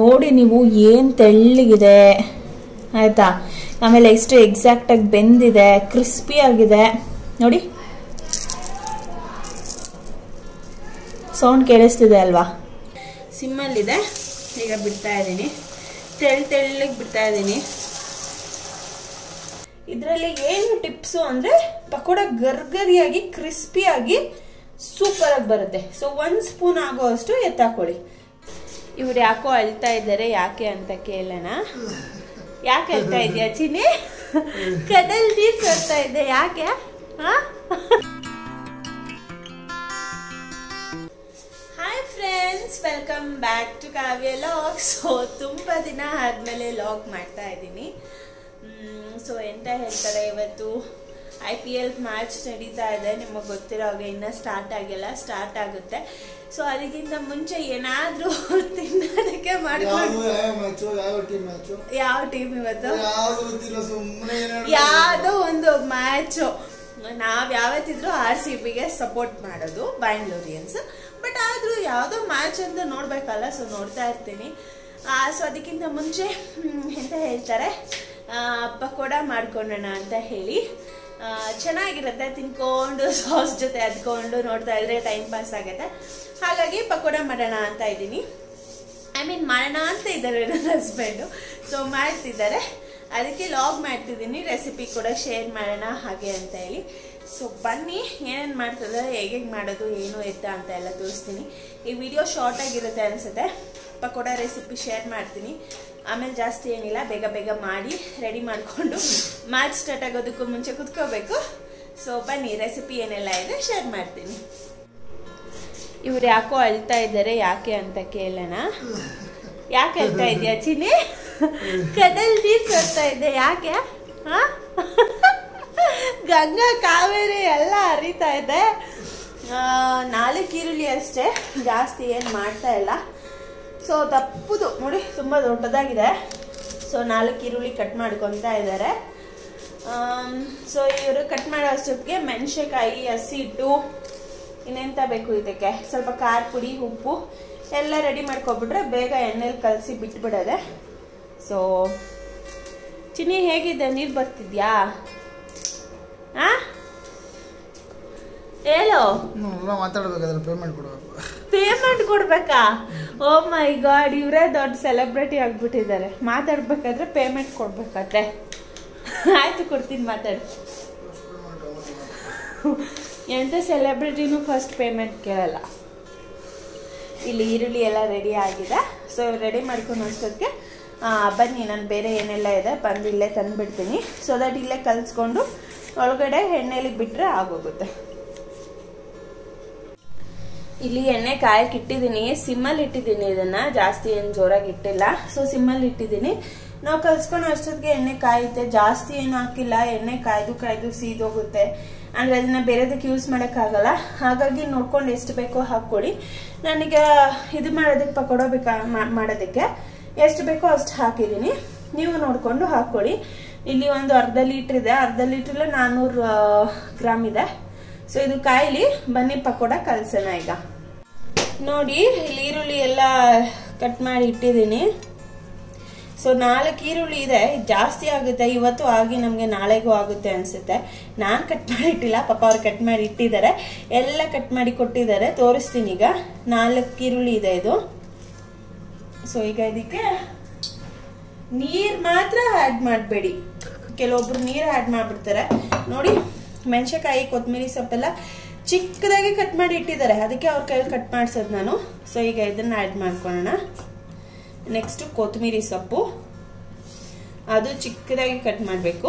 ನೋಡಿ ನೀವು ಏನು ತೆಳ್ಳಗಿದೆ ಆಯ್ತಾ ಆಮೇಲೆ ಎಷ್ಟು ಎಕ್ಸಾಕ್ಟಾಗಿ ಬೆಂದಿದೆ ಕ್ರಿಸ್ಪಿ ಆಗಿದೆ ನೋಡಿ ಸೌಂಡ್ ಕೇಳಿಸ್ತಿದೆ ಅಲ್ವಾ ಸಿಮ್ಮಲ್ಲಿದೆ ಈಗ ಬಿಡ್ತಾ ಇದ್ದೀನಿ ತೆಳ್ ತೆಳ್ಳಗೆ ಬಿಡ್ತಾ ಇದ್ದೀನಿ ಇದರಲ್ಲಿ ಏನು ಟಿಪ್ಸು ಅಂದರೆ ಪಕೋಡ ಗರ್ಗರಿಯಾಗಿ ಕ್ರಿಸ್ಪಿಯಾಗಿ ಸೂಪರಾಗಿ ಬರುತ್ತೆ ಸೊ ಒಂದು ಸ್ಪೂನ್ ಆಗೋವಷ್ಟು ಎತ್ತಾಕೊಳ್ಳಿ ಇವ್ರು ಯಾಕೋ ಅಳ್ತಾ ಇದ್ದಾರೆ ಯಾಕೆ ಅಂತ ಕೇಳೋಣ ಯಾಕೆ ಅಳ್ತಾ ಇದೆಯಾ ಚಿನಿ ಕಡಲ್ ನೀರು ಸರ್ತಾ ಇದೆ ಯಾಕೆ ಹಾ hi friends welcome back to Kavya log so ತುಂಬ ದಿನ ಆದಮೇಲೆ ಲಾಗ್ ಮಾಡ್ತಾ ಇದ್ದೀನಿ ಸೊ ಎಂತ ಹೇಳ್ತಾರೆ ಇವತ್ತು ಐ ಪಿ ಎಲ್ ಮ್ಯಾಚ್ ನಡೀತಾ ಇದೆ ನಿಮಗೆ ಗೊತ್ತಿರೋ ಹಾಗೆ ಇನ್ನೂ ಸ್ಟಾರ್ಟ್ ಆಗಿಲ್ಲ ಸ್ಟಾರ್ಟ್ ಆಗುತ್ತೆ ಸೊ ಅದಕ್ಕಿಂತ ಮುಂಚೆ ಏನಾದರೂ ತಿನ್ನೋದಕ್ಕೆ ಮಾಡ್ಕೊಂಡು ಯಾವ ಯಾವ ಮ್ಯಾಚು ಯಾವ ಟೀಮ್ ಮ್ಯಾಚು ಯಾವ ಟೀಮ್ ಇವತ್ತು ಯಾವ್ದು ಗೊತ್ತಿಲ್ಲ ಸುಮ್ಮನೆ ಯಾವುದೋ ಒಂದು ಮ್ಯಾಚು ನಾವು ಯಾವತ್ತಿದ್ರು ಆರ್ ಸಿ ಬಿಗೆ ಸಪೋರ್ಟ್ ಮಾಡೋದು ಬ್ಯಾಂಗ್ಳೂರಿಯನ್ಸ್ ಬಟ್ ಆದರೂ ಯಾವುದೋ ಮ್ಯಾಚ್ ಅಂತ ನೋಡಬೇಕಲ್ಲ ಸೊ ನೋಡ್ತಾ ಇರ್ತೀನಿ ಸೊ ಅದಕ್ಕಿಂತ ಮುಂಚೆ ಹ್ಮ್, ಎಂತ ಹೇಳ್ತಾರೆ ಆ, ಪಕೋಡ ಮಾಡ್ಕೊಳ್ಳೋಣ ಅಂತ ಹೇಳಿ ಆ, ಚೆನ್ನಾಗಿರುತ್ತೆ ತಿನ್ಕೊಂಡು ಸಾಸ್ ಜೊತೆ ಅದ್ಕೊಂಡು ನೋಡ್ತಾ ಇದ್ರೆ ಟೈಮ್ ಪಾಸ್ ಆಗುತ್ತೆ ಹಾಗಾಗಿ ಪಕೋಡ ಮಾಡೋಣ ಅಂತ ಇದ್ದೀನಿ ಐ ಮೀನ್ ಮಾಡೋಣ ಅಂತ ಇದ್ದಾರೆ ನನ್ನ ಹಸ್ಬೆಂಡು ಸೊ ಮಾಡ್ತಿದ್ದಾರೆ ಅದಕ್ಕೆ ಲಾಗ್ ಮಾಡ್ತಿದ್ದೀನಿ ರೆಸಿಪಿ ಕೂಡ ಶೇರ್ ಮಾಡೋಣ ಹಾಗೆ ಅಂತ ಹೇಳಿ ಸೊ ಬನ್ನಿ ಏನೇನು ಮಾಡ್ತಿದ್ದಾರೆ ಹೇಗೆ ಮಾಡೋದು ಏನು ಎತ್ತ ಅಂತ ಎಲ್ಲ ತೋರಿಸ್ತೀನಿ ಈ ವಿಡಿಯೋ ಶಾರ್ಟ್ ಆಗಿರುತ್ತೆ ಅನಿಸುತ್ತೆ ಪಕೋಡ ರೆಸಿಪಿ ಶೇರ್ ಮಾಡ್ತೀನಿ ಆಮೇಲೆ ಜಾಸ್ತಿ ಏನಿಲ್ಲ ಬೇಗ ಬೇಗ ಮಾಡಿ ರೆಡಿ ಮಾಡಿಕೊಂಡು ಮ್ಯಾಚ್ ಸ್ಟಾರ್ಟ್ ಆಗೋದಕ್ಕೂ ಮುಂಚೆ ಕುತ್ಕೋಬೇಕು ಸೊ ಬನ್ನಿ ರೆಸಿಪಿ ಏನೆಲ್ಲ ಇದೆ ಶೇರ್ ಮಾಡ್ತೀನಿ ಇವ್ರು ಯಾಕೋ ಅಳ್ತಾ ಇದ್ದಾರೆ ಯಾಕೆ ಅಂತ ಕೇಳೋಣ ಯಾಕೆ ಅಳ್ತಾ ಇದೆಯಾ ಚಿನಿ ಕಡಲ್ ನೀರು ಸರ್ತಾ ಇದೆ ಯಾಕೆ ಹಾ ಗಂಗಾ ಕಾವೇರಿ ಎಲ್ಲ ಹರಿತಾ ಇದೆ ಆ, ನಾಲ್ಕು ಈರುಳ್ಳಿ ಅಷ್ಟೇ ಜಾಸ್ತಿ ಏನು ಮಾಡ್ತಾ ಇಲ್ಲ ಸೊ ತಪ್ಪುದು ನೋಡಿ ತುಂಬ ದೊಡ್ಡದಾಗಿದೆ ಸೊ ನಾಲ್ಕು ಈರುಳ್ಳಿ ಕಟ್ ಮಾಡ್ಕೊತಾ ಇದ್ದಾರೆ ಸೊ ಇವರು ಕಟ್ ಮಾಡೋ ಅಷ್ಟೊತ್ತಿಗೆ ಮೆಣಸಿನ್ಕಾಯಿ ಹಸಿ ಹಿಟ್ಟು ಇನ್ನೆಂತ ಬೇಕು ಇದಕ್ಕೆ ಸ್ವಲ್ಪ ಖಾರ ಪುಡಿ ಉಪ್ಪು ಎಲ್ಲ ರೆಡಿ ಮಾಡ್ಕೊಬಿಟ್ರೆ ಬೇಗ ಎಣ್ಣೆಲಿ ಕಲಸಿ ಬಿಟ್ಬಿಡೋದೆ ಸೊ ಚಿನ್ನಿ ಹೇಗಿದೆ ನೀರು ಬರ್ತಿದ್ಯಾ ಆ ಹೇಳು ನಾವು ಮಾತಾಡ್ಬೇಕಾದ್ರೆ ಪೇಮೆಂಟ್ ಕೊಡಬೇಕು ಪೇಮೆಂಟ್ ಕೊಡ್ಬೇಕಾ ಓ ಮೈ ಗಾಡ್ ಇವರೇ ದೊಡ್ಡ ಸೆಲೆಬ್ರಿಟಿ ಆಗ್ಬಿಟ್ಟಿದ್ದಾರೆ ಮಾತಾಡ್ಬೇಕಾದ್ರೆ ಪೇಮೆಂಟ್ ಕೊಡ್ಬೇಕತ್ತೆ ಆಯ್ತು ಕೊಡ್ತೀನಿ ಮಾತಾಡು ಎಂಥ ಸೆಲೆಬ್ರಿಟಿನೂ ಫಸ್ಟ್ ಪೇಮೆಂಟ್ ಕೇಳಲ್ಲ ಇಲ್ಲಿ ಈರುಳ್ಳಿ ಎಲ್ಲ ರೆಡಿ ಆಗಿದೆ ಸೊ ರೆಡಿ ಮಾಡ್ಕೊಂಡು ಅಷ್ಟೊತ್ತಿಗೆ ಆ, ಬನ್ನಿ ನಾನು ಬೇರೆ ಏನೆಲ್ಲ ಇದೆ ಬಂದು ಇಲ್ಲೇ ತಂದುಬಿಡ್ತೀನಿ ಸೊ ದಟ್ ಇಲ್ಲೇ ಕಲಿಸ್ಕೊಂಡು ಒಳಗಡೆ ಎಣ್ಣೆಲಿ ಬಿಟ್ಟರೆ ಆಗೋಗುತ್ತೆ ಇಲ್ಲಿ ಎಣ್ಣೆ ಕಾಯಕ್ಕೆ ಇಟ್ಟಿದ್ದೀನಿ ಸಿಮ್ಮಲ್ಲಿ ಇಟ್ಟಿದ್ದೀನಿ ಇದನ್ನ ಜಾಸ್ತಿ ಏನು ಜೋರಾಗಿ ಇಟ್ಟಿಲ್ಲ ಸೊ ಸಿಮ್ಮಲ್ಲಿ ಇಟ್ಟಿದ್ದೀನಿ ನಾವು ಕಲ್ಸ್ಕೊಂಡು ಅಷ್ಟೊತ್ತಿಗೆ ಎಣ್ಣೆ ಕಾಯುತ್ತೆ ಜಾಸ್ತಿ ಏನು ಹಾಕಿಲ್ಲ ಎಣ್ಣೆ ಕಾಯ್ದು ಕಾಯ್ದು ಸೀದೋಗುತ್ತೆ ಅಂದ್ರೆ ಅದನ್ನ ಬೇರೆದಕ್ಕೆ ಯೂಸ್ ಮಾಡೋಕ್ಕಾಗಲ್ಲ ಹಾಗಾಗಿ ನೋಡ್ಕೊಂಡು ಎಷ್ಟು ಬೇಕೋ ಹಾಕ್ಕೊಳ್ಳಿ ನನಗ ಇದು ಮಾಡೋದಕ್ಕೆ ಪಕೋಡ ಬೇಕಾ ಮಾ- ಮಾಡೋದಕ್ಕೆ ಎಷ್ಟು ಬೇಕೋ ಅಷ್ಟು ಹಾಕಿದ್ದೀನಿ ನೀವು ನೋಡ್ಕೊಂಡು ಹಾಕ್ಕೊಳ್ಳಿ ಇಲ್ಲಿ ಒಂದು ಅರ್ಧ ಲೀಟ್ರ್ ಇದೆ ಅರ್ಧ ಲೀಟ್ರಲ್ಲಿ ನಾನ್ನೂರು ಗ್ರಾಮ್ ಇದೆ ಸೊ ಇದು ಕಾಯಿಲಿ ಬನ್ನಿ ಪಕೋಡ ಕಲ್ಸೋಣ ಈಗ ನೋಡಿ ಇಲ್ಲಿ ಈರುಳ್ಳಿ ಎಲ್ಲ ಕಟ್ ಮಾಡಿ ಇಟ್ಟಿದ್ದೀನಿ ಸೊ ನಾಲ್ಕು ಈರುಳ್ಳಿ ಇದೆ ಇದು ಜಾಸ್ತಿ ಆಗುತ್ತೆ ಇವತ್ತು ಆಗಿ ನಮಗೆ ನಾಳೆಗೂ ಆಗುತ್ತೆ ಅನ್ಸುತ್ತೆ ನಾನು ಕಟ್ ಮಾಡಿ ಇಟ್ಟಿಲ್ಲ ಪಾಪ ಅವ್ರು ಕಟ್ ಮಾಡಿ ಇಟ್ಟಿದ್ದಾರೆ ಎಲ್ಲ ಕಟ್ ಮಾಡಿ ಕೊಟ್ಟಿದ್ದಾರೆ ತೋರಿಸ್ತೀನಿ ಈಗ ನಾಲ್ಕು ಈರುಳ್ಳಿ ಇದೆ ಇದು ಸೊ ಈಗ ಇದಕ್ಕೆ ನೀರ್ ಮಾತ್ರ ಆಡ್ ಮಾಡಬೇಡಿ ಕೆಲವೊಬ್ರು ನೀರು ಆಡ್ ಮಾಡ್ಬಿಡ್ತಾರೆ ನೋಡಿ ಮೆಣಸಿನಕಾಯಿ ಕೊತ್ತಂಬರಿ ಸೊಪ್ಪೆಲ್ಲ ಚಿಕ್ಕದಾಗಿ ಕಟ್ ಮಾಡಿ ಇಟ್ಟಿದ್ದಾರೆ ಅದಕ್ಕೆ ಅವ್ರ ಕೈಯಲ್ಲಿ ಕಟ್ ಮಾಡಿಸೋದು ನಾನು ಸೊ ಈಗ ಇದನ್ನ ಆಡ್ ಮಾಡ್ಕೊಳ್ಳೋಣ ನೆಕ್ಸ್ಟ್ ಕೊತ್ತಂಬರಿ ಸೊಪ್ಪು ಅದು ಚಿಕ್ಕದಾಗಿ ಕಟ್ ಮಾಡಬೇಕು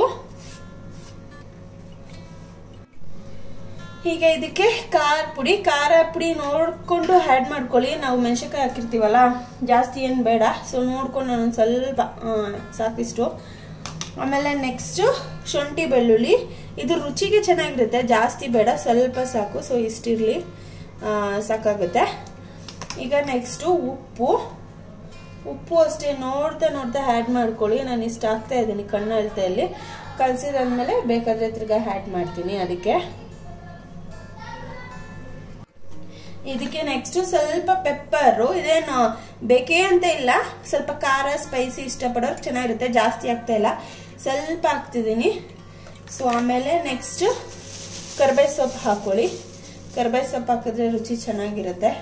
ಈಗ ಇದಕ್ಕೆ ಖಾರ ಪುಡಿ ಖಾರ ಪುಡಿ ನೋಡ್ಕೊಂಡು ಆ್ಯಡ್ ಮಾಡ್ಕೊಳ್ಳಿ ನಾವು ಮೆಣಸಿನ್ಕಾಯಿ ಹಾಕಿರ್ತೀವಲ್ಲ ಜಾಸ್ತಿ ಏನು ಬೇಡ ಸೊ ನೋಡ್ಕೊಂಡು ನಾನು ಸ್ವಲ್ಪ ಆ, ಸಾಕಿಷ್ಟು ಆಮೇಲೆ ನೆಕ್ಸ್ಟು ಶುಂಠಿ ಬೆಳ್ಳುಳ್ಳಿ ಇದು ರುಚಿಗೆ ಚೆನ್ನಾಗಿರುತ್ತೆ ಜಾಸ್ತಿ ಬೇಡ ಸ್ವಲ್ಪ ಸಾಕು ಸೊ ಇಷ್ಟಿರಲಿ ಸಾಕಾಗುತ್ತೆ ಈಗ ನೆಕ್ಸ್ಟು ಉಪ್ಪು ಉಪ್ಪು ಅಷ್ಟೇ ನೋಡ್ತಾ ನೋಡ್ತಾ ಆ್ಯಡ್ ಮಾಡ್ಕೊಳ್ಳಿ ನಾನು ಇಷ್ಟು ಹಾಕ್ತಾ ಇದ್ದೀನಿ ಕಣ್ಣು ಅಳತೆಯಲ್ಲಿ ಕಲಸಿದಾದ್ಮೇಲೆ ಬೇಕಾದ್ರೆ ತಿರ್ಗಾ ಆ್ಯಡ್ ಮಾಡ್ತೀನಿ ಅದಕ್ಕೆ ಇದಕ್ಕೆ ನೆಕ್ಸ್ಟ್ ಸ್ವಲ್ಪ ಪೆಪ್ಪರು ಇದೇನು ಬೇಕೇ ಅಂತ ಇಲ್ಲ ಸ್ವಲ್ಪ ಖಾರ ಸ್ಪೈಸಿ ಇಷ್ಟಪಡೋರು ಚೆನ್ನಾಗಿರುತ್ತೆ ಜಾಸ್ತಿ ಆಗ್ತಾ ಇಲ್ಲ ಸ್ವಲ್ಪ ಹಾಕ್ತಿದ್ದೀನಿ ಸೊ ಆಮೇಲೆ ನೆಕ್ಸ್ಟ್ ಕರ್ಬೇ ಸೊಪ್ಪು ಹಾಕೊಳ್ಳಿ ಕರ್ಬೇ ಸೊಪ್ಪು ಹಾಕಿದ್ರೆ ರುಚಿ ಚೆನ್ನಾಗಿರುತ್ತೆ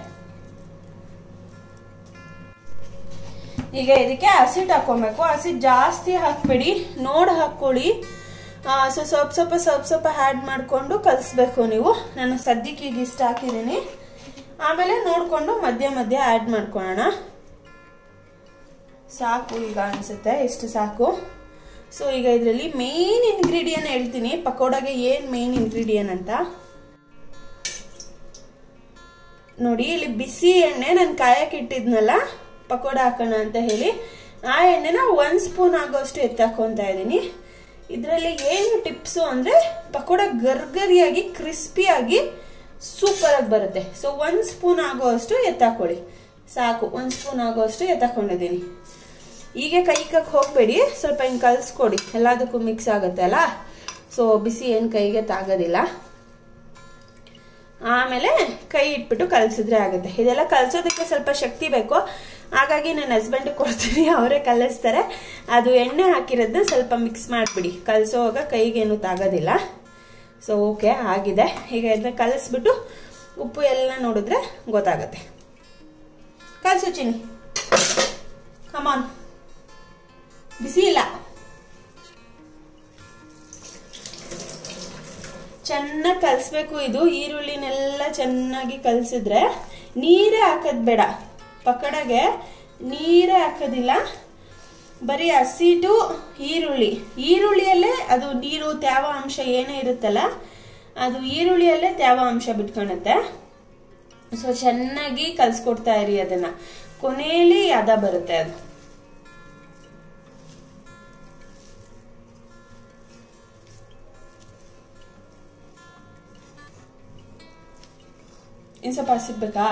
ಈಗ ಇದಕ್ಕೆ ಹಸಿಟ್ ಹಾಕೊಬೇಕು ಹಸಿಟ್ ಜಾಸ್ತಿ ಹಾಕ್ಬೇಡಿ ನೋಡಿ ಹಾಕೊಳ್ಳಿ ಸೊ ಸ್ವಲ್ಪ ಸ್ವಲ್ಪ ಸ್ವಲ್ಪ ಸ್ವಲ್ಪ ಆ್ಯಡ್ ಮಾಡಿಕೊಂಡು ಕಲಿಸ್ಬೇಕು ನೀವು ನಾನು ಸದ್ಯಕ್ಕೆ ಈಗ ಇಷ್ಟ ಹಾಕಿದ್ದೀನಿ ಆಮೇಲೆ ನೋಡಿಕೊಂಡು ಮಧ್ಯ ಮಧ್ಯ ಆ್ಯಡ್ ಮಾಡ್ಕೊಳ್ಳೋಣ ಸಾಕು ಈಗ ಅನಿಸುತ್ತೆ ಇಷ್ಟು ಸಾಕು ಸೊ ಈಗ ಇದರಲ್ಲಿ ಮೇನ್ ಇಂಗ್ರೀಡಿಯನ್ ಹೇಳ್ತೀನಿ ಪಕೋಡಾಗೆ ಏನು ಮೇನ್ ಇಂಗ್ರೀಡಿಯನ್ ಅಂತ ನೋಡಿ ಇಲ್ಲಿ ಬಿಸಿ ಎಣ್ಣೆ ನಾನು ಕಾಯಕ್ಕೆ ಇಟ್ಟಿದ್ನಲ್ಲ ಪಕೋಡ ಹಾಕೋಣ ಅಂತ ಹೇಳಿ ಆ ಎಣ್ಣೆನ ಒಂದು ಸ್ಪೂನ್ ಆಗೋಷ್ಟು ಎತ್ತಾಕೊಂತ ಇದ್ದೀನಿ ಇದರಲ್ಲಿ ಏನು ಟಿಪ್ಸು ಅಂದರೆ ಪಕೋಡ ಗರ್ಗರಿಯಾಗಿ ಕ್ರಿಸ್ಪಿಯಾಗಿ ಸೂಪರಾಗಿ ಬರುತ್ತೆ ಸೊ ಒಂದು ಸ್ಪೂನ್ ಆಗೋಷ್ಟು ಎತ್ತಾಕೊಳ್ಳಿ ಸಾಕು ಒಂದು ಸ್ಪೂನ್ ಆಗೋಷ್ಟು ಎತ್ತಾಕೊಂಡಿದ್ದೀನಿ ಈಗ ಕೈ ಕಕ್ಕೆ ಹೋಗಬೇಡಿ ಸ್ವಲ್ಪ ಹಿಂಗೆ ಕಲಿಸ್ಕೊಡಿ ಎಲ್ಲದಕ್ಕೂ ಮಿಕ್ಸ್ ಆಗುತ್ತೆ ಅಲ್ಲ ಸೊ ಬಿಸಿ ಏನು ಕೈಗೆ ತಾಗೋದಿಲ್ಲ ಆಮೇಲೆ ಕೈ ಇಟ್ಬಿಟ್ಟು ಕಲಿಸಿದ್ರೆ ಆಗುತ್ತೆ ಇದೆಲ್ಲ ಕಲಿಸೋದಕ್ಕೆ ಸ್ವಲ್ಪ ಶಕ್ತಿ ಬೇಕು ಹಾಗಾಗಿ ನನ್ನ ಹಸ್ಬೆಂಡ್ ಕೊಡ್ತೀನಿ ಅವರೇ ಕಲಿಸ್ತಾರೆ ಅದು ಎಣ್ಣೆ ಹಾಕಿರೋದನ್ನ ಸ್ವಲ್ಪ ಮಿಕ್ಸ್ ಮಾಡಿಬಿಡಿ ಕಲಿಸೋವಾಗ ಕೈಗೇನು ತಾಗೋದಿಲ್ಲ ಸೊ ಓಕೆ ಆಗಿದೆ ಈಗ ಇದನ್ನ ಕಲಿಸ್ಬಿಟ್ಟು ಉಪ್ಪು ಎಲ್ಲ ನೋಡಿದ್ರೆ ಗೊತ್ತಾಗುತ್ತೆ ಕಲಿಸು ಚಿನ್ನಿ ಕಮಾನ್ ಬಿಸಿ ಇಲ್ಲ ಚೆನ್ನಾಗಿ ಕಲಿಸ್ಬೇಕು ಇದು ಈರುಳ್ಳಿನೆಲ್ಲ ಚೆನ್ನಾಗಿ ಕಲಿಸಿದ್ರೆ ನೀರೇ ಹಾಕೋದು ಬೇಡ ಪಕಡಗೆ ನೀರೇ ಹಾಕೋದಿಲ್ಲ ಬರೀ ಹಸಿಟು ಈರುಳ್ಳಿ ಈರುಳ್ಳಿಯಲ್ಲೇ ಅದು ನೀರು ತ್ಯಾವ ಅಂಶ ಏನೇ ಇರುತ್ತಲ್ಲ ಅದು ಈರುಳ್ಳಿಯಲ್ಲೇ ತ್ಯಾವ ಅಂಶ ಬಿಟ್ಕೊಳುತ್ತೆ ಸೊ ಚೆನ್ನಾಗಿ ಕಲಿಸ್ಕೊಡ್ತಾ ಇರಿ ಅದನ್ನ ಕೊನೆಯಲ್ಲಿ ಅದ ಬರುತ್ತೆ ಅದು ಇನ್ ಸ್ವಲ್ಪ ಸಿಗ್ಬೇಕಾ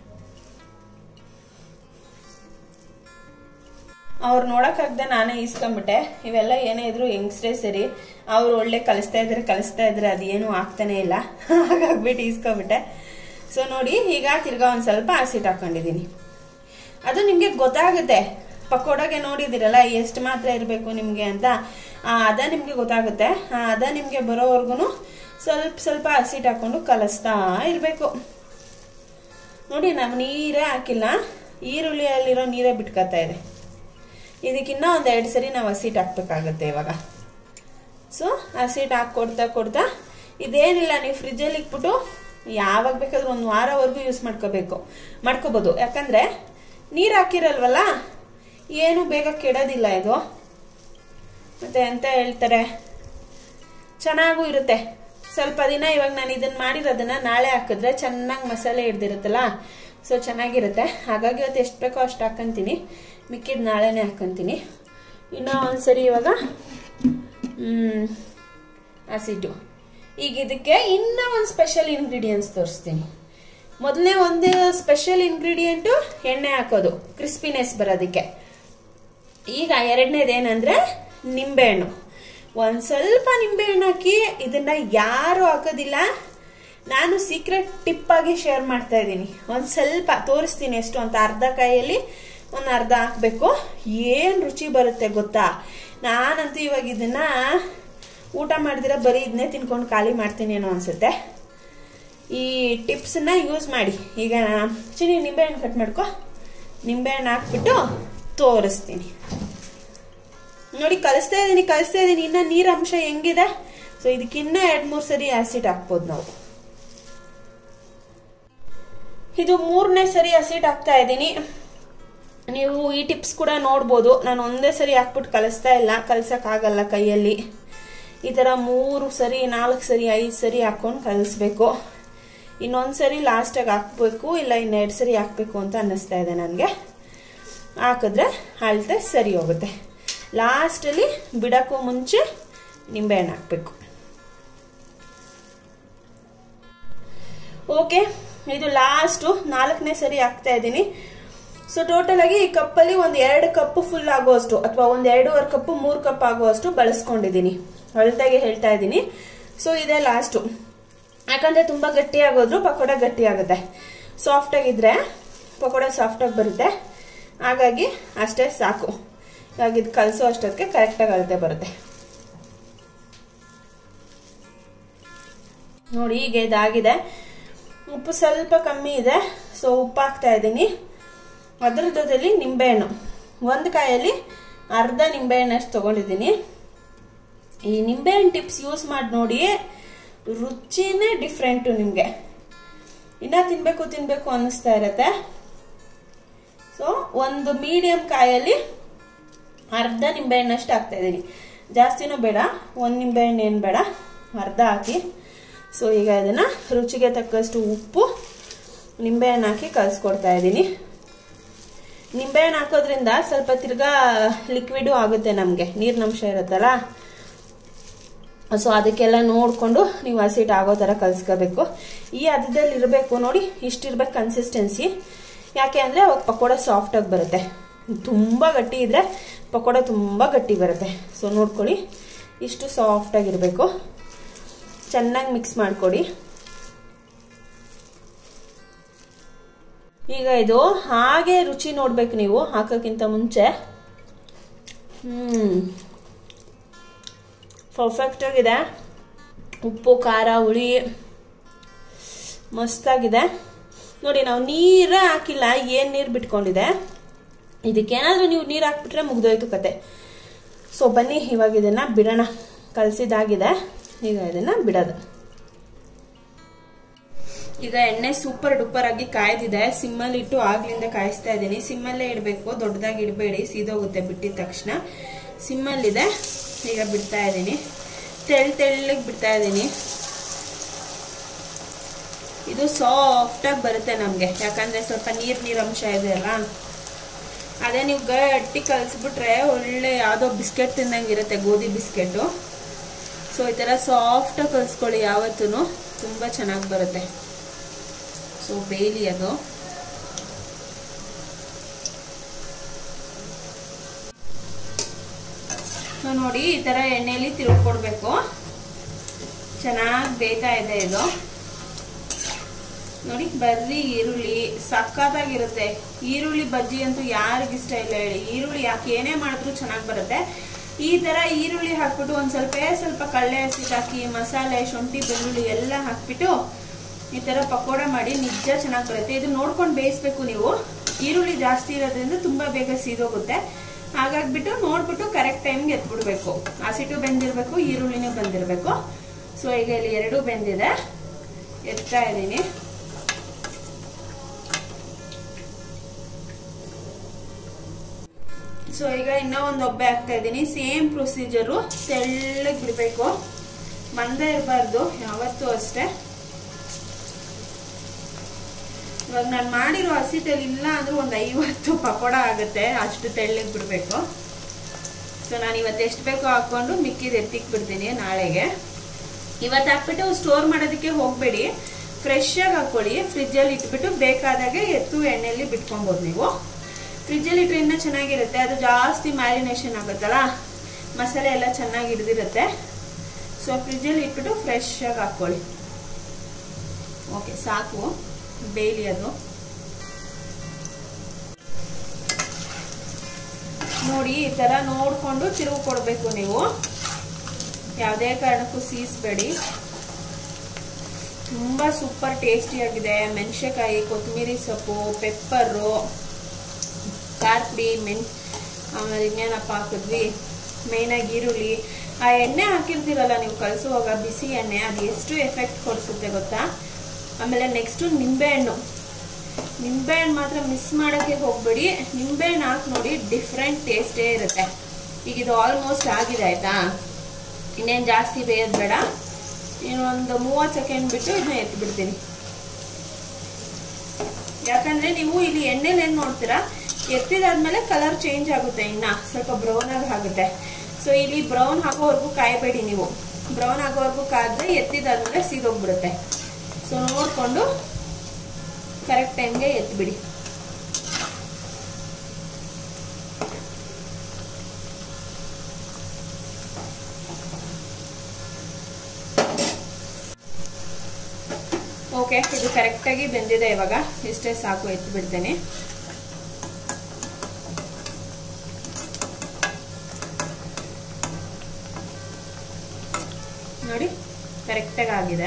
ಅವ್ರು ನೋಡಕ್ಕಾಗ್ದೆ ನಾನೇ ಈಸ್ಕೊಂಡ್ಬಿಟ್ಟೆ ಇವೆಲ್ಲ ಏನೇ ಇದ್ರು ಯಂಗ್ಸ್ಟ್ರೇ ಸರಿ ಅವ್ರು ಒಳ್ಳೆ ಕಲಿಸ್ತಾ ಇದ್ರೆ ಕಲಿಸ್ತಾ ಇದ್ರೆ ಅದೇನು ಆಗ್ತಾನೆ ಇಲ್ಲ ಹಾಗಾಗ್ಬಿಟ್ಟು ಈಸ್ಕೊಂಡ್ಬಿಟ್ಟೆ ಸೊ ನೋಡಿ ಈಗ ತಿರ್ಗಾ ಒಂದ್ ಸ್ವಲ್ಪ ಆಸಿಡ್ ಹಾಕೊಂಡಿದೀನಿ ಅದು ನಿಮ್ಗೆ ಗೊತ್ತಾಗುತ್ತೆ ಪಕೋಡಾಗೆ ನೋಡಿದಿರಲ್ಲ ಎಷ್ಟು ಮಾತ್ರ ಇರಬೇಕು ನಿಮ್ಗೆ ಅಂತ ಆ, ಅದ ನಿಮ್ಗೆ ಗೊತ್ತಾಗುತ್ತೆ ಆ, ಅದ ನಿಮ್ಗೆ ಬರೋವರ್ಗು ಸ್ವಲ್ಪ ಸ್ವಲ್ಪ ಹಸಿಟ್ ಹಾಕೊಂಡು ಕಲಿಸ್ತಾ ಇರಬೇಕು ನೋಡಿ ನಾವು ನೀರೇ ಹಾಕಿಲ್ಲ ಈರುಳ್ಳಿಯಲ್ಲಿರೋ ನೀರೇ ಬಿಟ್ಕೊತಾ ಇದೆ ಇದಕ್ಕಿನ್ನ ಒಂದು ಎರಡು ಸರಿ ನಾವು ಹಸಿಟ್ ಹಾಕ್ಬೇಕಾಗತ್ತೆ ಇವಾಗ ಸೊ ಹಸಿಟ್ ಹಾಕಿ ಕೊಡ್ತಾ ಕೊಡ್ತಾ ಇದೇನಿಲ್ಲ ನೀವು ಫ್ರಿಜ್ಜಲ್ಲಿ ಇಟ್ಬಿಟ್ಟು ಯಾವಾಗ ಬೇಕಾದ್ರೂ ಒಂದು ವಾರವರೆಗೂ ಯೂಸ್ ಮಾಡ್ಕೋಬೇಕು ಮಾಡ್ಕೋಬೋದು ಯಾಕಂದ್ರೆ ನೀರು ಹಾಕಿರಲ್ವಲ್ಲ ಏನು ಬೇಗ ಕೆಡೋದಿಲ್ಲ ಇದು ಮತ್ತೆ ಅಂತ ಹೇಳ್ತಾರೆ ಚೆನ್ನಾಗೂ ಇರುತ್ತೆ ಸ್ವಲ್ಪ ದಿನ ಇವಾಗ ನಾನು ಇದನ್ನ ಮಾಡಿರೋದನ್ನ ನಾಳೆ ಹಾಕಿದ್ರೆ ಚೆನ್ನಾಗಿ ಮಸಾಲೆ ಹಿಡ್ದಿರುತ್ತಲ್ಲ ಸೊ ಚೆನ್ನಾಗಿರುತ್ತೆ ಹಾಗಾಗಿ ಇವತ್ತು ಎಷ್ಟು ಬೇಕೋ ಅಷ್ಟು ಹಾಕ್ಕಂತೀನಿ ಮಿಕ್ಕಿದ ನಾಳೆನೇ ಹಾಕ್ಕಂತೀನಿ ಇನ್ನೂ ಒಂದ್ಸರಿ ಇವಾಗ ಆಸಿಡ್ಡು ಈಗ ಇದಕ್ಕೆ ಇನ್ನೂ ಒಂದು ಸ್ಪೆಷಲ್ ಇಂಗ್ರೀಡಿಯೆಂಟ್ಸ್ ತೋರಿಸ್ತೀನಿ ಮೊದಲನೇ ಒಂದು ಸ್ಪೆಷಲ್ ಇಂಗ್ರೀಡಿಯೆಂಟು ಎಣ್ಣೆ ಹಾಕೋದು ಕ್ರಿಸ್ಪಿನೆಸ್ ಬರೋದಕ್ಕೆ ಈಗ ಎರಡನೇದೇನಂದ್ರೆ ನಿಂಬೆಹಣ್ಣು ಒಂದು ಸ್ವಲ್ಪ ನಿಂಬೆಹಣ್ಣು ಹಾಕಿ ಇದನ್ನ ಯಾರು ಹಾಕೋದಿಲ್ಲ ನಾನು ಸೀಕ್ರೆಟ್ ಟಿಪ್ ಆಗಿ ಶೇರ್ ಮಾಡ್ತಾ ಇದ್ದೀನಿ ಒಂದು ಸ್ವಲ್ಪ ತೋರಿಸ್ತೀನಿ ಎಷ್ಟು ಅಂತ ಅರ್ಧ ಕಾಯಲ್ಲಿ ಒಂದು ಅರ್ಧ ಹಾಕಬೇಕು ಏನು ರುಚಿ ಬರುತ್ತೆ ಗೊತ್ತಾ ನಾನಂತೂ ಇವಾಗ ಇದನ್ನ ಊಟ ಮಾಡಿದಿರ ಬರೀ ಇದನ್ನೇ ತಿನ್ಕೊಂಡು ಖಾಲಿ ಮಾಡ್ತೀನಿ ಏನೋ ಅನ್ಸುತ್ತೆ ಈ ಟಿಪ್ಸನ್ನ ಯೂಸ್ ಮಾಡಿ ಈಗ ಚಿನಿ ನಿಂಬೆಹಣ್ಣು ಕಟ್ ಮಾಡ್ಕೊ ನಿಂಬೆಹಣ್ಣು ಹಾಕ್ಬಿಟ್ಟು ತೋರಿಸ್ತೀನಿ ನೋಡಿ ಕಲಿಸ್ತಾ ಇದ್ದೀನಿ ಕಲಿಸ್ತಾ ಇದ್ದೀನಿ ಇನ್ನ ನೀರ್ ಅಂಶ ಹೆಂಗಿದೆ ಸೊ ಇದಕ್ಕಿನ್ನ ಎರಡ್ ಮೂರ್ ಸರಿ ಆಸಿಡ್ ಹಾಕ್ಬೋದು ನಾವು ಇದು ಮೂರನೇ ಸರಿ ಆಸಿಡ್ ಹಾಕ್ತಾ ಇದ್ದೀನಿ ನೀವು ಈ ಟಿಪ್ಸ್ ಕೂಡ ನೋಡ್ಬೋದು ನಾನು ಒಂದೇ ಸರಿ ಹಾಕ್ಬಿಟ್ಟು ಕಲಿಸ್ತಾ ಇಲ್ಲ ಕಲ್ಸಕ್ಕಾಗಲ್ಲ ಕೈಯಲ್ಲಿ ಈ ಥರ ಮೂರು ಸರಿ ನಾಲ್ಕು ಸರಿ ಐದು ಸರಿ ಹಾಕೊಂಡು ಕಲಿಸ್ಬೇಕು ಇನ್ನೊಂದು ಸರಿ ಲಾಸ್ಟಾಗಿ ಹಾಕ್ಬೇಕು ಇಲ್ಲ ಇನ್ನೆರಡು ಸರಿ ಹಾಕ್ಬೇಕು ಅಂತ ಅನ್ನಿಸ್ತಾ ಇದೆ ನನಗೆ ಹಾಕಿದ್ರೆ ಅಳತೆ ಸರಿ ಹೋಗುತ್ತೆ ಲಾಸ್ಟಲ್ಲಿ ಬಿಡಕ್ಕೂ ಮುಂಚೆ ನಿಂಬೆಹಣ್ಣು ಹಾಕಬೇಕು ಓಕೆ ಇದು ಲಾಸ್ಟು ನಾಲ್ಕನೇ ಸರಿ ಹಾಕ್ತಾ ಇದ್ದೀನಿ ಸೊ ಟೋಟಲ್ ಆಗಿ ಈ ಕಪ್ಪಲ್ಲಿ ಒಂದು ಎರಡು ಕಪ್ ಫುಲ್ ಆಗುವಷ್ಟು ಅಥವಾ ಒಂದು ಎರಡೂವರೆ ಕಪ್ ಮೂರು ಕಪ್ ಆಗುವಷ್ಟು ಬಳಸ್ಕೊಂಡಿದ್ದೀನಿ ಅಳತೆಗೆ ಹೇಳ್ತಾ ಇದ್ದೀನಿ ಸೊ ಇದೇ ಲಾಸ್ಟು ಯಾಕಂದ್ರೆ ತುಂಬಾ ಗಟ್ಟಿ ಆಗೋದ್ರು ಪಕೋಡ ಗಟ್ಟಿ ಆಗುತ್ತೆ ಸಾಫ್ಟಾಗಿದ್ರೆ ಪಕೋಡ ಸಾಫ್ಟಾಗಿ ಬರುತ್ತೆ ಹಾಗಾಗಿ ಅಷ್ಟೇ ಸಾಕು ಇವಾಗ ಇದು ಕಲಸೋ ಅಷ್ಟೊತ್ತಿಗೆ ಕರೆಕ್ಟಾಗಿ ಅಳತೆ ಬರುತ್ತೆ ನೋಡಿ ಈಗ ಇದಾಗಿದೆ ಉಪ್ಪು ಸ್ವಲ್ಪ ಕಮ್ಮಿ ಇದೆ ಸೊ ಉಪ್ಪು ಹಾಕ್ತಾ ಇದ್ದೀನಿ ಅದರ ಜೊತೆಲಿ ನಿಂಬೆಹಣ್ಣು ಒಂದು ಕಾಯಲ್ಲಿ ಅರ್ಧ ನಿಂಬೆಹಣ್ಣಷ್ಟು ತೊಗೊಂಡಿದ್ದೀನಿ ಈ ನಿಂಬೆಹಣ್ಣು ಟಿಪ್ಸ್ ಯೂಸ್ ಮಾಡಿ ನೋಡಿ ರುಚಿನೇ ಡಿಫ್ರೆಂಟು ನಿಮಗೆ ಇನ್ನ ತಿನ್ಬೇಕು ತಿನ್ಬೇಕು ಅನ್ನಿಸ್ತಾ ಇರತ್ತೆ ಸೊ ಒಂದು ಮೀಡಿಯಂ ಕಾಯಲ್ಲಿ ಅರ್ಧ ನಿಂಬೆಹಣ್ಣಷ್ಟು ಹಾಕ್ತಾ ಇದ್ದೀನಿ ಜಾಸ್ತಿನೂ ಬೇಡ ಒಂದು ನಿಂಬೆಹಣ್ಣು ಏನು ಬೇಡ ಅರ್ಧ ಹಾಕಿ ಸೊ ಈಗ ಇದನ್ನು ರುಚಿಗೆ ತಕ್ಕಷ್ಟು ಉಪ್ಪು ನಿಂಬೆಹಣ್ಣು ಹಾಕಿ ಕಲಿಸ್ಕೊಡ್ತಾ ಇದ್ದೀನಿ ನಿಂಬೆಹಣ್ಣು ಹಾಕೋದ್ರಿಂದ ಸ್ವಲ್ಪ ತಿರ್ಗಾ ಲಿಕ್ವಿಡು ಆಗುತ್ತೆ ನಮಗೆ ನೀರಿನಂಶ ಇರುತ್ತಲ್ಲ ಸೊ ಅದಕ್ಕೆಲ್ಲ ನೋಡಿಕೊಂಡು ನೀವು ಹಸಿಟ್ ಆಗೋ ಥರ ಕಲಿಸ್ಕೋಬೇಕು ಈ ಹದದಲ್ಲಿ ಇರಬೇಕು ನೋಡಿ ಇಷ್ಟಿರ್ಬೇಕು ಕನ್ಸಿಸ್ಟೆನ್ಸಿ ಯಾಕೆ ಅಂದರೆ ಅವಾಗ ಪಕೋಡ ಸಾಫ್ಟಾಗಿ ಬರುತ್ತೆ ತುಂಬ ಗಟ್ಟಿ ಇದ್ದರೆ ಪಕೋಡ ತುಂಬ ಗಟ್ಟಿ ಬರುತ್ತೆ ಸೊ ನೋಡ್ಕೊಳ್ಳಿ ಇಷ್ಟು ಸಾಫ್ಟಾಗಿರಬೇಕು ಚೆನ್ನಾಗಿ ಮಿಕ್ಸ್ ಮಾಡಿಕೊಡಿ ಈಗ ಇದು ಹಾಗೆ ರುಚಿ ನೋಡ್ಬೇಕು ನೀವು ಹಾಕೋಕ್ಕಿಂತ ಮುಂಚೆ ಹ್ಮ್ ಪರ್ಫೆಕ್ಟ್ ಆಗಿದೆ ಉಪ್ಪು ಖಾರ ಹುಳಿ ಮಸ್ತಾಗಿದೆ ನೋಡಿ ನಾವು ನೀರೇ ಹಾಕಿಲ್ಲ ಏನು ನೀರು ಬಿಟ್ಕೊಂಡಿದೆ ಇದಕ್ಕೇನಾದರೂ ನೀವು ನೀರು ಹಾಕ್ಬಿಟ್ರೆ ಮುಗ್ದೋಯ್ತು ಕತೆ ಸೊ ಬನ್ನಿ ಇವಾಗ ಇದನ್ನು ಬಿಡೋಣ ಕಲಸಿದಾಗಿದೆ ಈಗ ಇದನ್ನು ಬಿಡೋದು ಈಗ ಎಣ್ಣೆ ಸೂಪರ್ ಡೂಪರ್ ಆಗಿ ಕಾಯ್ದಿದೆ ಸಿಮ್ಮಲ್ಲಿ ಇಟ್ಟು ಆಗ್ಲಿಂದ ಕಾಯಿಸ್ತಾ ಇದ್ದೀನಿ ಸಿಮ್ಮಲ್ಲೇ ಇಡಬೇಕು ದೊಡ್ಡದಾಗಿ ಇಡಬೇಡಿ ಸೀದೋಗುತ್ತೆ ಬಿಟ್ಟಿದ ತಕ್ಷಣ ಸಿಮ್ಮಲ್ಲಿದೆ ಈಗ ಬಿಡ್ತಾ ಇದ್ದೀನಿ ತೆಳ್ ತೆಳ್ಳಗೆ ಬಿಡ್ತಾ ಇದ್ದೀನಿ ಇದು ಸಾಫ್ಟಾಗಿ ಬರುತ್ತೆ ನಮಗೆ ಯಾಕಂದರೆ ಸ್ವಲ್ಪ ನೀರು ನೀರು ಅಂಶ ಇದೆ ಅಲ್ಲ ಅದೇ ನೀವು ಗಟ್ಟಿ ಕಲಿಸ್ಬಿಟ್ರೆ ಒಳ್ಳೆ ಯಾವುದೋ ಬಿಸ್ಕೆಟ್ ತಿಂದಂಗೆ ಇರುತ್ತೆ ಗೋಧಿ ಬಿಸ್ಕೆಟು ಸೊ ಈ ಥರ ಸಾಫ್ಟಾಗಿ ಕಲಿಸ್ಕೊಳ್ಳಿ ಯಾವತ್ತೂ ತುಂಬ ಚೆನ್ನಾಗಿ ಬರುತ್ತೆ ಸೊ ಬೇಲಿ ಅದು ಸೊ ನೋಡಿ ಈ ಥರ ಎಣ್ಣೆಯಲ್ಲಿ ತಿರುಗ್ಕೊಡ್ಬೇಕು ಚೆನ್ನಾಗಿ ಬೇಯ್ತಾ ಇದೆ ಇದು ನೋಡಿ ಬರ್ರಿ ಈರುಳ್ಳಿ ಸಕ್ಕತ್ತಾಗಿರುತ್ತೆ ಈರುಳ್ಳಿ ಬಜ್ಜಿ ಅಂತೂ ಯಾರಿಗಿಷ್ಟ ಇಲ್ಲ ಹೇಳಿ ಈರುಳ್ಳಿ ಯಾಕೆ ಏನೇ ಮಾಡಿದ್ರು ಚೆನ್ನಾಗಿ ಬರುತ್ತೆ ಈ ತರ ಈರುಳ್ಳಿ ಹಾಕ್ಬಿಟ್ಟು ಒಂದ್ ಸ್ವಲ್ಪ ಸ್ವಲ್ಪ ಕಳ್ಳೆ ಹಸಿ ಹಾಕಿ ಮಸಾಲೆ ಶುಂಠಿ ಬೆಳ್ಳುಳ್ಳಿ ಎಲ್ಲ ಹಾಕ್ಬಿಟ್ಟು ಈ ತರ ಪಕೋಡ ಮಾಡಿ ನಿಜ ಚೆನ್ನಾಗಿ ಬರುತ್ತೆ ಇದು ನೋಡ್ಕೊಂಡು ಬೇಯಿಸ್ಬೇಕು ನೀವು ಈರುಳ್ಳಿ ಜಾಸ್ತಿ ಇರೋದ್ರಿಂದ ತುಂಬಾ ಬೇಗ ಸೀದೋಗುತ್ತೆ ಹಾಗಾಗ್ಬಿಟ್ಟು ನೋಡ್ಬಿಟ್ಟು ಕರೆಕ್ಟ್ ಟೈಮ್ಗೆ ಎತ್ಬಿಡ್ಬೇಕು ಹಸಿಟ್ಟು ಬೆಂದಿರ್ಬೇಕು ಈರುಳ್ಳಿನೂ ಬಂದಿರಬೇಕು ಸೊ ಈಗ ಇಲ್ಲಿ ಎರಡೂ ಬೆಂದಿದೆ ಎತ್ತಾ ಇದ್ದೀನಿ ಸೊ ಈಗ ಇನ್ನೂ ಒಂದು ಒಬ್ಬೆ ಹಾಕ್ತಾ ಇದ್ದೀನಿ ಸೇಮ್ ಪ್ರೊಸೀಜರು ತೆಳ್ಳಗೆ ಬಿಡಬೇಕು ಮಂದ ಇರಬಾರ್ದು ಯಾವತ್ತೂ ಅಷ್ಟೇ ಇವಾಗ ನಾನು ಮಾಡಿರೋ ಹಸಿಟಲ್ಲಿ ಇಲ್ಲ ಅಂದ್ರೆ ಒಂದು ಐವತ್ತು ಪಕೋಡ ಆಗುತ್ತೆ ಅಷ್ಟು ತೆಳ್ಳಗೆ ಬಿಡಬೇಕು ಸೊ ನಾನು ಇವತ್ತು ಎಷ್ಟು ಬೇಕೋ ಹಾಕ್ಕೊಂಡು ಮಿಕ್ಕಿದ ಎತ್ತಿಕ್ ಬಿಡ್ತೀನಿ ನಾಳೆಗೆ ಇವತ್ತು ಹಾಕ್ಬಿಟ್ಟು ಸ್ಟೋರ್ ಮಾಡೋದಕ್ಕೆ ಹೋಗಬೇಡಿ ಫ್ರೆಶ್ ಆಗಿ ಹಾಕೊಳ್ಳಿ ಫ್ರಿಜ್ಜಲ್ಲಿ ಇಟ್ಬಿಟ್ಟು ಬೇಕಾದಾಗೆ ಎತ್ತು ಎಣ್ಣೆಯಲ್ಲಿ ಬಿಟ್ಕೊಬೋದು ನೀವು ಫ್ರಿಜ್ಜಲ್ಲಿ ಇಟ್ಟರೆ ಇನ್ನೂ ಚೆನ್ನಾಗಿರುತ್ತೆ ಅದು ಜಾಸ್ತಿ ಮ್ಯಾರಿನೇಷನ್ ಆಗುತ್ತಲ್ಲ ಮಸಾಲೆ ಎಲ್ಲ ಚೆನ್ನಾಗಿ ಹಿಡಿದಿರುತ್ತೆ ಸೊ ಫ್ರಿಜ್ಜಲ್ಲಿ ಇಟ್ಬಿಟ್ಟು ಫ್ರೆಶ್ ಆಗಿ ಹಾಕ್ಕೊಳ್ಳಿ ಓಕೆ ಸಾಕು ಬೇಲಿ ಅದು ನೋಡಿ ಈ ಥರ ನೋಡಿಕೊಂಡು ತಿರುವು ಕೊಡಬೇಕು ನೀವು ಯಾವುದೇ ಕಾರಣಕ್ಕೂ ಸೀಸ್ಬೇಡಿ ತುಂಬ ಸೂಪರ್ ಟೇಸ್ಟಿಯಾಗಿದೆ ಮೆಣಸೆಕಾಯಿ ಕೊತ್ತಂಬರಿ ಸೊಪ್ಪು ಪೆಪ್ಪರು ಖಾರ ಪುಡಿ ಮೆಣ್ ಆಮೇಲೆ ಇನ್ನೇನಪ್ಪ ಹಾಕಿದ್ವಿ ಮೇಯ್ನಾಗಿ ಈರುಳ್ಳಿ ಆ ಎಣ್ಣೆ ಹಾಕಿರ್ತೀರಲ್ಲ ನೀವು ಕಳಿಸುವಾಗ ಬಿಸಿ ಎಣ್ಣೆ ಅದು ಎಷ್ಟು ಎಫೆಕ್ಟ್ ಕೊಡಿಸುತ್ತೆ ಗೊತ್ತಾ ಆಮೇಲೆ ನೆಕ್ಸ್ಟು ನಿಂಬೆಹಣ್ಣು ನಿಂಬೆಹಣ್ಣು ಮಾತ್ರ ಮಿಸ್ ಮಾಡೋಕ್ಕೆ ಹೋಗಬೇಡಿ ನಿಂಬೆಹಣ್ಣು ಹಾಕಿ ನೋಡಿ ಡಿಫ್ರೆಂಟ್ ಟೇಸ್ಟೇ ಇರುತ್ತೆ ಈಗ ಇದು ಆಲ್ಮೋಸ್ಟ್ ಆಗಿದೆ ಆಯಿತಾ ಇನ್ನೇನು ಜಾಸ್ತಿ ಬೇಯೋದು ಬೇಡ ಇನ್ನೊಂದು ಮೂವತ್ತು ಸೆಕೆಂಡ್ ಬಿಟ್ಟು ಇದನ್ನ ಎತ್ಬಿಡ್ತೀನಿ ಯಾಕಂದರೆ ನೀವು ಇಲ್ಲಿ ಎಣ್ಣೆಲಿ ಏನು ನೋಡ್ತೀರಾ ಎತ್ತಿದಾದ್ಮೇಲೆ ಕಲರ್ ಚೇಂಜ್ ಆಗುತ್ತೆ ಇನ್ನ ಸ್ವಲ್ಪ ಬ್ರೌನ್ ಆಗಿ ಆಗುತ್ತೆ ಸೊ ಇಲ್ಲಿ ಬ್ರೌನ್ ಆಗೋವರೆಗೂ ಕಾಯಬೇಡಿ ನೀವು ಬ್ರೌನ್ ಆಗೋವರೆಗೂ ಕಾದ್ರೆ ಎತ್ತಿದಾದ್ಮೇಲೆ ಸೀದೋಗ್ಬಿಡುತ್ತೆ ಸೊ ನೋಡಿಕೊಂಡು ಕರೆಕ್ಟ್ ಟೈಮ್ಗೆ ಎತ್ಬಿಡಿ ಓಕೆ ಓಕೆ ಇದು ಕರೆಕ್ಟಾಗಿ ಬೆಂದಿದೆ ಇವಾಗ ಇಷ್ಟೇ ಸಾಕು ಎತ್ತು ಬಿಡ್ತೇನೆ ನೋಡಿ ಕರೆಕ್ಟಾಗಿ ಆಗಿದೆ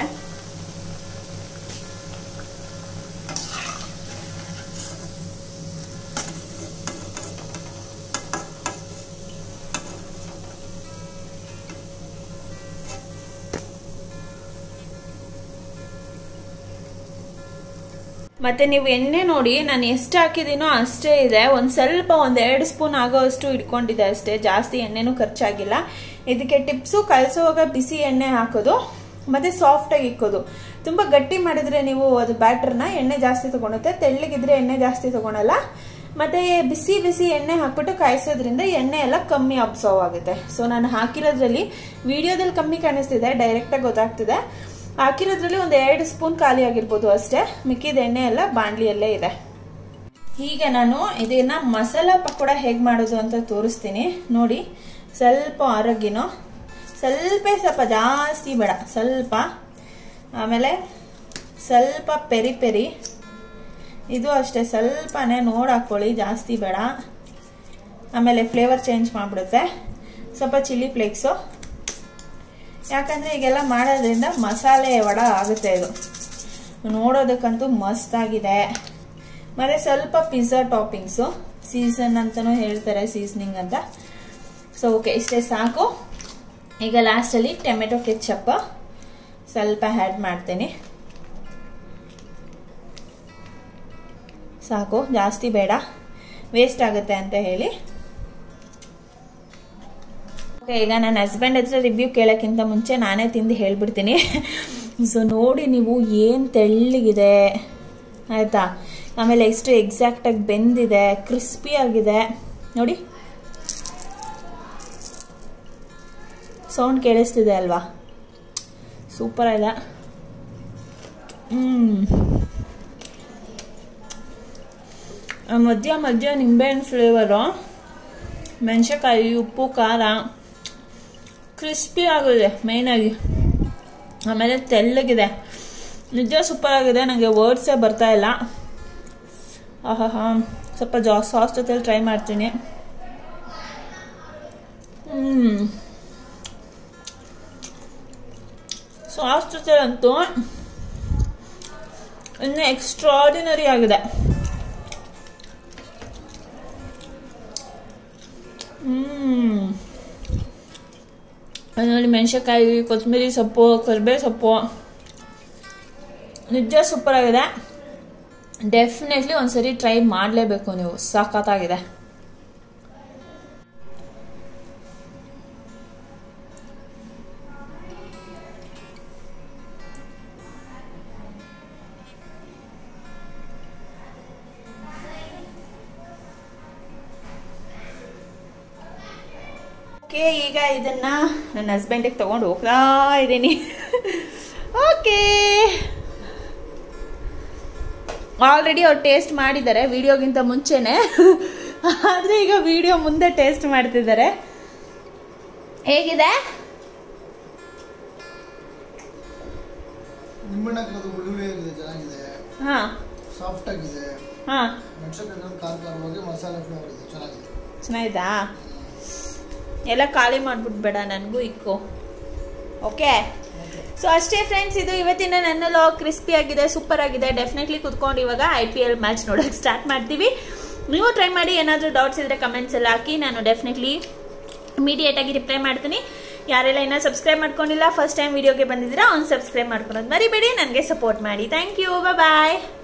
ಮತ್ತೆ ನೀವು ಎಣ್ಣೆ ನೋಡಿ ನಾನು ಎಷ್ಟು ಹಾಕಿದ್ದೀನೋ ಅಷ್ಟೇ ಇದೆ ಒಂದು ಸ್ವಲ್ಪ ಒಂದು ಎರಡು ಸ್ಪೂನ್ ಆಗೋವಷ್ಟು ಇಟ್ಕೊಂಡಿದೆ ಅಷ್ಟೇ ಜಾಸ್ತಿ ಎಣ್ಣೆನೂ ಖರ್ಚಾಗಿಲ್ಲ ಇದಕ್ಕೆ ಟಿಪ್ಸು ಕಲಸುವಾಗ ಬಿಸಿ ಎಣ್ಣೆ ಹಾಕೋದು ಮತ್ತೆ ಸಾಫ್ಟಾಗಿ ಇಕ್ಕೋದು ತುಂಬ ಗಟ್ಟಿ ಮಾಡಿದ್ರೆ ನೀವು ಅದು ಬ್ಯಾಟ್ರನ್ನ ಎಣ್ಣೆ ಜಾಸ್ತಿ ತಗೊಳುತ್ತೆ ತೆಳ್ಳಗಿದ್ರೆ ಎಣ್ಣೆ ಜಾಸ್ತಿ ತಗೊಳಲ್ಲ ಮತ್ತೆ ಬಿಸಿ ಬಿಸಿ ಎಣ್ಣೆ ಹಾಕ್ಬಿಟ್ಟು ಕಾಯಿಸೋದ್ರಿಂದ ಎಣ್ಣೆ ಎಲ್ಲ ಕಮ್ಮಿ ಅಬ್ಸರ್ವ್ ಆಗುತ್ತೆ ಸೊ ನಾನು ಹಾಕಿರೋದ್ರಲ್ಲಿ ವಿಡಿಯೋದಲ್ಲಿ ಕಮ್ಮಿ ಕಾಣಿಸ್ತಿದೆ ಡೈರೆಕ್ಟಾಗಿ ಗೊತ್ತಾಗ್ತಿದೆ ಹಾಕಿರೋದ್ರಲ್ಲಿ ಒಂದು ಎರಡು ಸ್ಪೂನ್ ಖಾಲಿ ಆಗಿರ್ಬೋದು ಅಷ್ಟೇ ಮಿಕ್ಕಿದ ಎಣ್ಣೆ ಎಲ್ಲ ಬಾಣಲಿಯಲ್ಲೇ ಇದೆ ಈಗ ನಾನು ಇದನ್ನ ಮಸಾಲ ಪಕೋಡ ಹೇಗೆ ಮಾಡೋದು ಅಂತ ತೋರಿಸ್ತೀನಿ ನೋಡಿ ಸ್ವಲ್ಪ ಆರೋಗ್ಯನೋ ಸ್ವಲ್ಪ ಸ್ವಲ್ಪ ಜಾಸ್ತಿ ಬೇಡ ಸ್ವಲ್ಪ ಆಮೇಲೆ ಸ್ವಲ್ಪ ಪೆರಿ ಪೆರಿ ಇದು ಅಷ್ಟೇ ಸ್ವಲ್ಪನೇ ನೋಡಿ ಹಾಕ್ಕೊಳ್ಳಿ ಜಾಸ್ತಿ ಬೇಡ ಆಮೇಲೆ ಫ್ಲೇವರ್ ಚೇಂಜ್ ಮಾಡಿಬಿಡುತ್ತೆ ಸ್ವಲ್ಪ ಚಿಲ್ಲಿ ಫ್ಲೇಕ್ಸು ಯಾಕಂದರೆ ಈಗೆಲ್ಲ ಮಾಡೋದ್ರಿಂದ ಮಸಾಲೆ ವಡ ಆಗುತ್ತೆ ಇದು ನೋಡೋದಕ್ಕಂತೂ ಮಸ್ತಾಗಿದೆ ಮತ್ತು ಸ್ವಲ್ಪ ಪಿಜ್ಜಾ ಟಾಪಿಂಗ್ಸು ಸೀಸನ್ ಅಂತಲೂ ಹೇಳ್ತಾರೆ ಸೀಸನಿಂಗ್ ಅಂತ ಸೊ ಓಕೆ ಇಷ್ಟೇ ಸಾಕು ಈಗ ಲಾಸ್ಟಲ್ಲಿ ಟೊಮೆಟೊ ಕೆಚ್ಚಪ್ಪ ಸ್ವಲ್ಪ ಆ್ಯಡ್ ಮಾಡ್ತೀನಿ ಸಾಕು ಜಾಸ್ತಿ ಬೇಡ ವೇಸ್ಟ್ ಆಗುತ್ತೆ ಅಂತ ಹೇಳಿ ಓಕೆ ಈಗ ನನ್ನ ಹಸ್ಬೆಂಡ್ ಹತ್ರ ರಿವ್ಯೂ ಕೇಳೋಕ್ಕಿಂತ ಮುಂಚೆ ನಾನೇ ತಿಂದು ಹೇಳ್ಬಿಡ್ತೀನಿ ಸೊ ನೋಡಿ ನೀವು ಏನು ತೆಳ್ಳಗಿದೆ ಆಯಿತಾ ಆಮೇಲೆ ಎಷ್ಟು ಎಕ್ಸಾಕ್ಟಾಗಿ ಬೆಂದಿದೆ ಕ್ರಿಸ್ಪಿ ಆಗಿದೆ ನೋಡಿ ಸೌಂಡ್ ಕೇಳಿಸ್ತಿದೆ ಅಲ್ವಾ ಸೂಪರ್ ಇದೆ ಮಧ್ಯ ಮಧ್ಯ ನಿಂಬೆಹಣ್ಣು ಫ್ಲೇವರು ಮೆಣಸಿನ್ಕಾಯಿ ಉಪ್ಪು ಖಾರ ಕ್ರಿಸ್ಪಿ ಆಗಿದೆ ಮೇಯ್ನಾಗಿ ಆಮೇಲೆ ತೆಳ್ಳಗಿದೆ ನಿಜ ಸೂಪರ್ ಆಗಿದೆ ನನಗೆ ವರ್ಡ್ಸೇ ಬರ್ತಾ ಇಲ್ಲ ಆಹಾ ಹಾ ಸ್ವಲ್ಪ ಜಾ ಸಾಸ್ ಜೊತೆಲಿ ಟ್ರೈ ಮಾಡ್ತೀನಿ ಹ್ಞೂ ಸಾಸ್ ಜೊತೆಲಂತೂ ಇನ್ನು ಎಕ್ಸ್ಟ್ರಾಡಿನರಿ ಆಗಿದೆ ಹ್ಮ್ ಅದರಲ್ಲಿ ಮೆಣಸಿನ್ಕಾಯಿ ಕೊತ್ತಂಬರಿ ಸೊಪ್ಪು ಕರಿಬೇವು ಸೊಪ್ಪು ನಿಜ ಸೂಪರ್ ಆಗಿದೆ ಡೆಫಿನೆಟ್ಲಿ ಒಂದ್ಸರಿ ಟ್ರೈ ಮಾಡಲೇಬೇಕು ನೀವು ಸಖತ್ತಾಗಿದೆ ಓಕೆ ಈಗ ಇದನ್ನ ನನ್ನ ಹಸ್ಬೆಂಡಿಗೆ ತಗೊಂಡು ಹೋಗ್ತಾ ಇದ್ದೀನಿ ಓಕೆ ಆಲ್ರೆಡಿ ಅವ್ರು ಟೇಸ್ಟ್ ಮಾಡಿದ್ದಾರೆ ವಿಡಿಯೋಗಿಂತ ಮುಂಚೆನೆ ಆದರೆ ಈಗ ವಿಡಿಯೋ ಮುಂದೆ ಟೇಸ್ಟ್ ಮಾಡ್ತಿದ್ದಾರೆ ಹೇಗಿದೆ ನಿಂಬೆಹಣ್ಣು ಹಾಕಿರೋದು ಹುಳಿ ಆಗಿದೆ ಚೆನ್ನಾಗಿದೆ ಹಾಂ ಸಾಫ್ಟ್ ಆಗಿದೆ ಹಾಂ ಮೆಣಸಿನ್ಕಾಯಿ ಖಾರ ಖಾರವಾಗಿ ಮಸಾಲೆ ಫ್ಲೇವರ್ ಇದೆ ಚೆನ್ನಾಗಿದೆ ಚೆನ್ನಾಗಿದಾ ಎಲ್ಲ ಖಾಲಿ ಮಾಡ್ಬಿಟ್ಬೇಡ ನನಗೂ ಇಕ್ಕು ಓಕೆ ಸೊ ಅಷ್ಟೇ ಫ್ರೆಂಡ್ಸ್ ಇದು ಇವತ್ತಿನ ನನ್ನ ಲಾಗ್ ಕ್ರಿಸ್ಪಿ ಆಗಿದೆ ಸೂಪರ್ ಆಗಿದೆ ಡೆಫಿನೆಟ್ಲಿ ಕುತ್ಕೊಂಡು ಇವಾಗ ಐ ಪಿ ಎಲ್ ಮ್ಯಾಚ್ ನೋಡೋಕೆ ಸ್ಟಾರ್ಟ್ ಮಾಡ್ತೀವಿ ನೀವು ಟ್ರೈ ಮಾಡಿ ಏನಾದರೂ ಡೌಟ್ಸ್ ಇದ್ದರೆ ಕಮೆಂಟ್ಸ್ ಎಲ್ಲ ಹಾಕಿ ನಾನು ಡೆಫಿನೆಟ್ಲಿ ಇಮಿಡಿಯೇಟ್ ಆಗಿ ರಿಪ್ಲೈ ಮಾಡ್ತೀನಿ ಯಾರೆಲ್ಲ ಇನ್ನೂ ಸಬ್ಸ್ಕ್ರೈಬ್ ಮಾಡ್ಕೊಂಡಿಲ್ಲ ಫಸ್ಟ್ ಟೈಮ್ ವಿಡಿಯೋಗೆ ಬಂದಿದ್ದೀರಾ ಅವ್ನು ಸಬ್ಸ್ಕ್ರೈಬ್ ಮಾಡ್ಕೊಳೋದು ಮರಿಬೇಡಿ ನನಗೆ ಸಪೋರ್ಟ್ ಮಾಡಿ ಥ್ಯಾಂಕ್ ಯು ಬಾಯ್